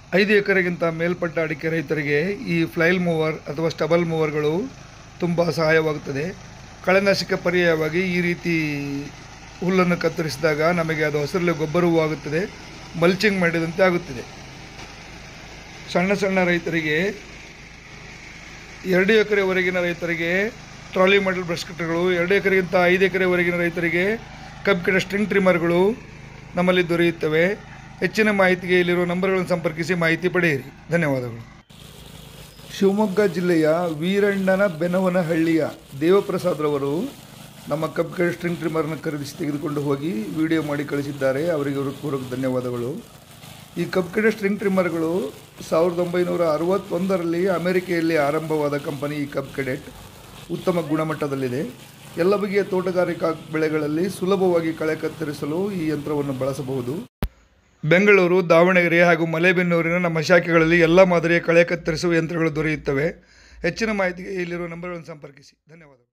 ಐದು ಎಕರೆಗಿಂತ ಮೇಲ್ಪಟ್ಟ ಅಡಿಕೆ ರೈತರಿಗೆ ಈ ಫ್ಲೈಲ್ ಮೂವರ್ ಅಥವಾ ಸ್ಟಬಲ್ ಮೂವರ್ಗಳು ತುಂಬ ಸಹಾಯವಾಗುತ್ತದೆ ಕಳೆನಾಶಕ ಪರ್ಯಾಯವಾಗಿ ಈ ರೀತಿ ಹುಲ್ಲನ್ನು ಕತ್ತರಿಸಿದಾಗ ನಮಗೆ ಅದು ಹಸಿರಲ್ಲಿ ಗೊಬ್ಬರವೂ ಆಗುತ್ತದೆ ಮಲ್ಚಿಂಗ್ ಮಾಡಿದಂತೆ ಆಗುತ್ತದೆ ಸಣ್ಣ ಸಣ್ಣ ರೈತರಿಗೆ ಎರಡು ಎಕರೆವರೆಗಿನ ರೈತರಿಗೆ ಟ್ರಾಲಿ ಮಾಡಲ್ ಬ್ರಷ್ ಕಟ್ಟರ್ಗಳು ಎರಡು ಎಕರೆಗಿಂತ ಐದು ಎಕರೆವರೆಗಿನ ರೈತರಿಗೆ ಕಬ್ಬು ಗಿಡ ಸ್ಟ್ರಿಂಗ್ ಟ್ರಿಮ್ಮರ್ಗಳು ನಮ್ಮಲ್ಲಿ ದೊರೆಯುತ್ತವೆ ಹೆಚ್ಚಿನ ಮಾಹಿತಿಗೆ ಇಲ್ಲಿರುವ ನಂಬರ್ಗಳನ್ನು ಸಂಪರ್ಕಿಸಿ ಮಾಹಿತಿ ಪಡೆಯಿರಿ ಧನ್ಯವಾದಗಳು ಶಿವಮೊಗ್ಗ ಜಿಲ್ಲೆಯ ವೀರಣ್ಣನ ಬೆನವನಹಳ್ಳಿಯ ದೇವಪ್ರಸಾದ್ರವರು ನಮ್ಮ ಕಬ್ಬು ಗಿಡ ಸ್ಟ್ರಿಂಗ್ ಟ್ರಿಮ್ಮರ್ನ ಖರೀದಿಸಿ ತೆಗೆದುಕೊಂಡು ಹೋಗಿ ವಿಡಿಯೋ ಮಾಡಿ ಕಳಿಸಿದ್ದಾರೆ ಅವರಿಗೆ ಹೃತ್ಪೂರ್ವಕ ಧನ್ಯವಾದಗಳು ಈ ಕಬ್ಬು ಗಿಡ ಸ್ಟ್ರಿಂಗ್ ಟ್ರಿಮ್ಮರ್ಗಳು ಸಾವಿರದ ಒಂಬೈನೂರ ಅರವತ್ತೊಂದರಲ್ಲಿ ಅಮೆರಿಕೆಯಲ್ಲಿ ಆರಂಭವಾದ ಕಂಪನಿ ಈ ಕಬ್ ಕೆಡೆಟ್ ಉತ್ತಮ ಗುಣಮಟ್ಟದಲ್ಲಿದೆ ಎಲ್ಲ ಬಗೆಯ ತೋಟಗಾರಿಕಾ ಬೆಳೆಗಳಲ್ಲಿ ಸುಲಭವಾಗಿ ಕಳೆ ಕತ್ತರಿಸಲು ಈ ಯಂತ್ರವನ್ನು ಬಳಸಬಹುದು ಬೆಂಗಳೂರು ದಾವಣಗೆರೆ ಹಾಗೂ ಮಲೆಬೆನ್ನೂರಿನ ನಮ್ಮ ಶಾಖೆಗಳಲ್ಲಿ ಎಲ್ಲ ಮಾದರಿಯ ಕಳೆ ಕತ್ತರಿಸುವ ಯಂತ್ರಗಳು ದೊರೆಯುತ್ತವೆ ಹೆಚ್ಚಿನ ಮಾಹಿತಿಗೆ ಇಲ್ಲಿರುವ ನಂಬರ್ಗಳನ್ನು ಸಂಪರ್ಕಿಸಿ ಧನ್ಯವಾದಗಳು